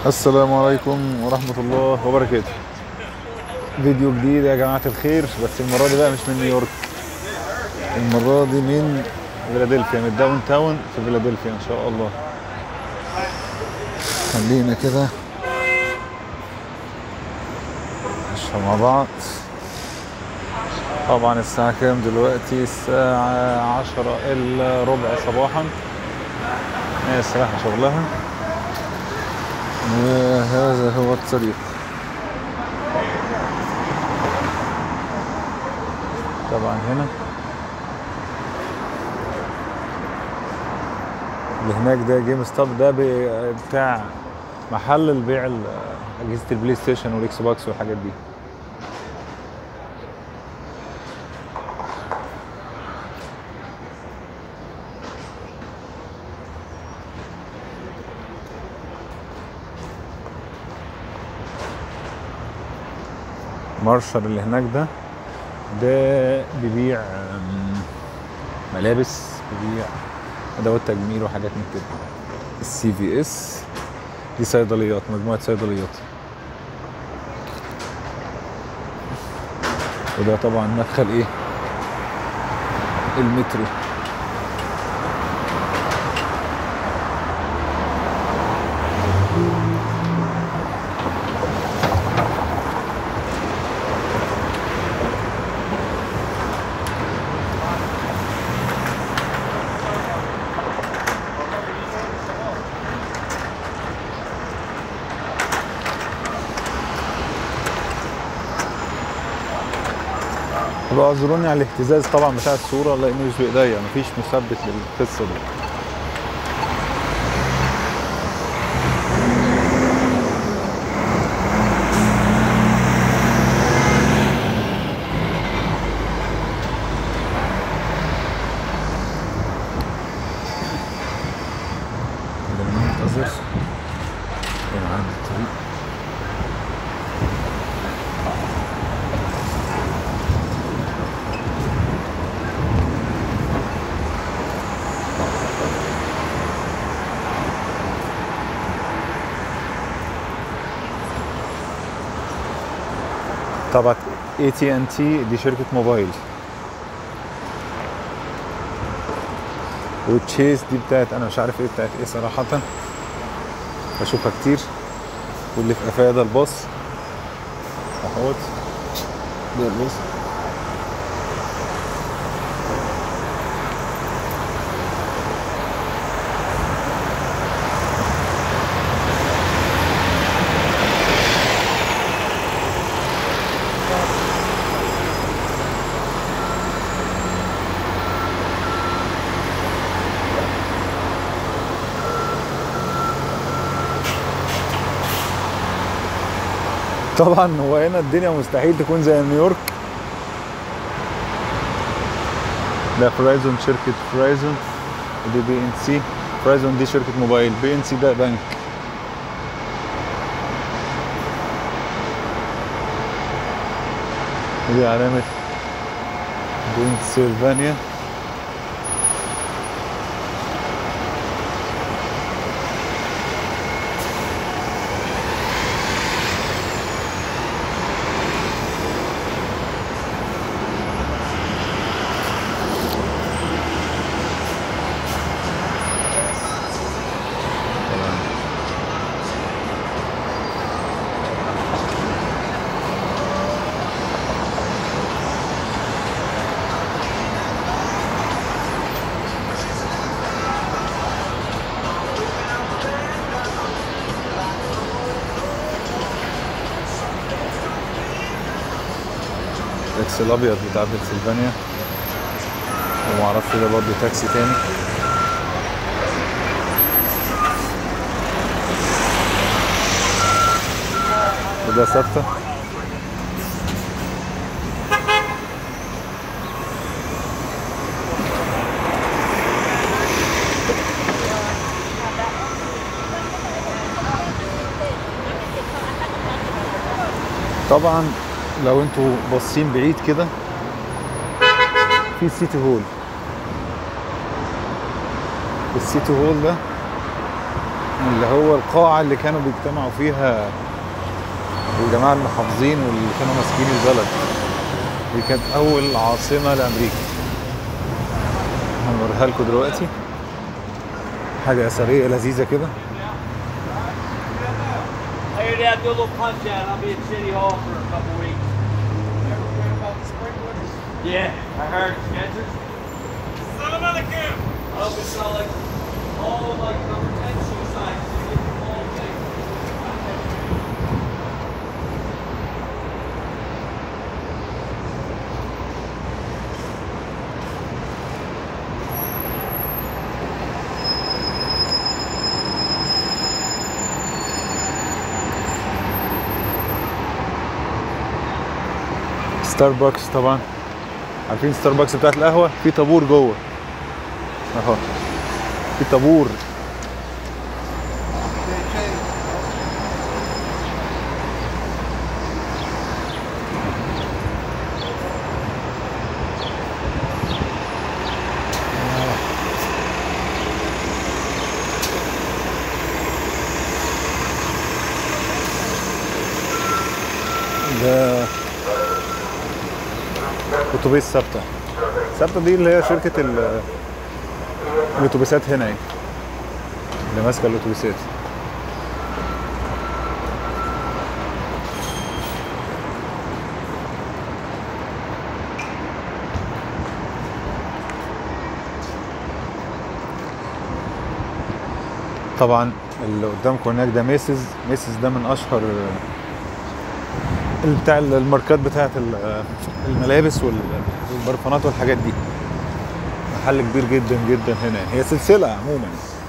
السلام عليكم ورحمة الله وبركاته فيديو جديد يا جماعة الخير بس المرة دي بقى مش من نيويورك المرة دي من فيلادلفيا من الداون تاون في فيلادلفيا ان شاء الله خلينا كده نشرب مع بعض طبعا الساعة كام دلوقتي الساعة عشرة إلا ربع صباحا ناس رايحة شغلها وهذا هو الطريق طبعا هنا اللي هناك ده جيم ستوب ده بي- بتاع محل البيع ال- اجهزه البلاي ستيشن والاكس بوكس والحاجات دي مارشال اللي هناك ده ده بيبيع أم، ملابس بيبيع ادوات تجميل وحاجات من كده السي في اس دي صيدليات مجموعه صيدليات وده طبعا مدخل ايه المترو يبقى اعذروني على الاهتزاز طبعا بتاع الصوره لانه مش بايديا مفيش مثبت للقصه دي ننتظر ونعدي الطريق طبعا اي تي ان تي دي شركه موبايل وتشيز دي بتاعت انا مش عارف ايه بتاعت ايه صراحه بشوفها كتير واللي في قفايا ده الباص اهوت ده الباص طبعا هو هنا الدنيا مستحيل تكون زي نيويورك ده فرايزون شركة فرايزون ودي بي ان سي فرايزون دي شركة موبايل بي ان سي ده بنك ودي علامة بنسلفانيا التاكسي الابيض بتاع بنسلفانيا ومعرفش ده برضه تاكسي تاني وده ثابته طبعا لو انتوا باصين بعيد كده في سيتي هول السيتي هول ده اللي هو القاعة اللي كانوا بيجتمعوا فيها الجماعة المحافظين واللي كانوا ماسكين البلد دي كانت أول عاصمة لأمريكا هنوريها لكم دلوقتي حاجة أثرية لذيذة كده I hear they have to do a little punch out. I'll be at City Hall for a couple weeks. Yeah, I heard. Skechers? I hope it's not like all like number 10 shoe size. You get the whole thing. ستاربكس طبعا عارفين ستاربكس بتاعت القهوة في طابور جوه اهو في طابور ده اتوبيس ثابته ثابته دي اللي هي شركه ال- الاتوبيسات هنا اهي اللي ماسكه الاتوبيسات طبعا اللي قدامكم هناك ده ميسز ميسز ده من اشهر اللي بتاع الماركات بتاعت ال- الملابس وال- والبرفانات والحاجات دي محل كبير جدا جدا هنا هي سلسلة عموما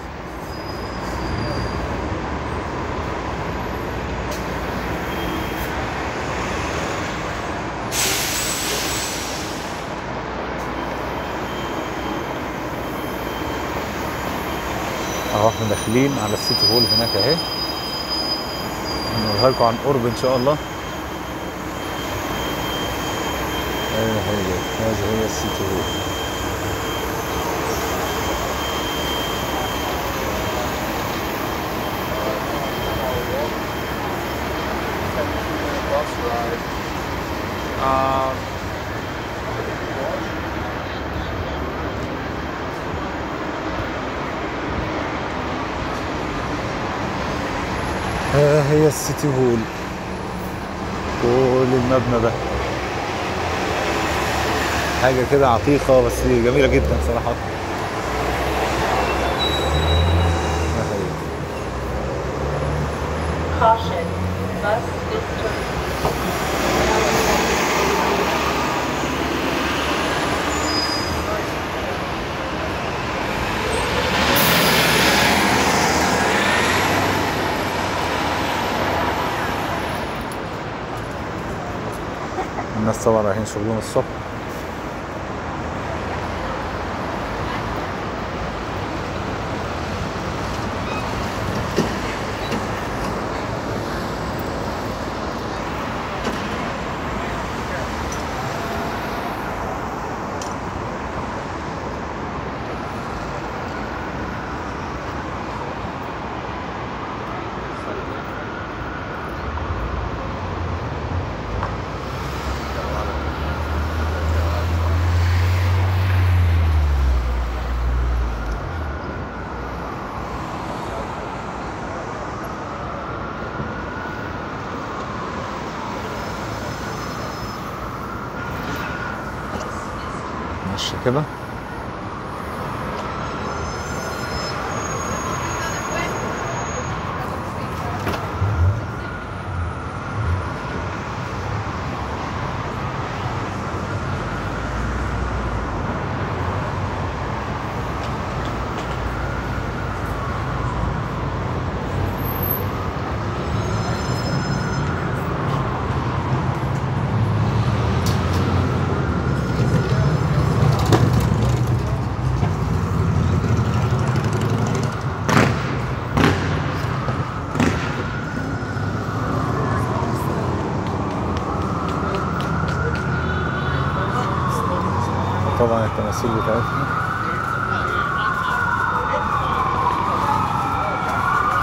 اهو احنا داخلين على السيتي هول هناك اهي هنوريها لكم عن قرب ان شاء الله ايه هي هذه هي السيتي هول Um, ها هي السيتي هول كل المبنى ده حاجة كده عتيقة بس جميلة جدا صراحة ها هي. Caution, bus is turning. الناس طبعا رايحين شغلهم الصبح ماشي كده طبعا التماثيل بتاعتها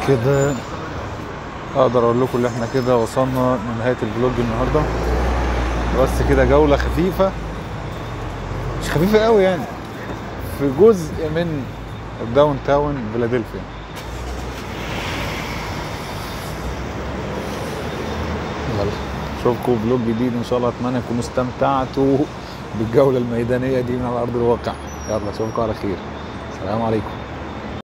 وبكده اقدر اقول لكم ان احنا كده وصلنا لنهايه الفلوج النهارده بس كده جوله خفيفه مش خفيفه قوي يعني في جزء من الداون تاون فيلادلفيا يلا اشوفكم فلوج جديد ان شاء الله اتمنى تكونوا استمتعتوا بالجوله الميدانيه دي من على ارض الواقع يلا اشوفكم على خير السلام عليكم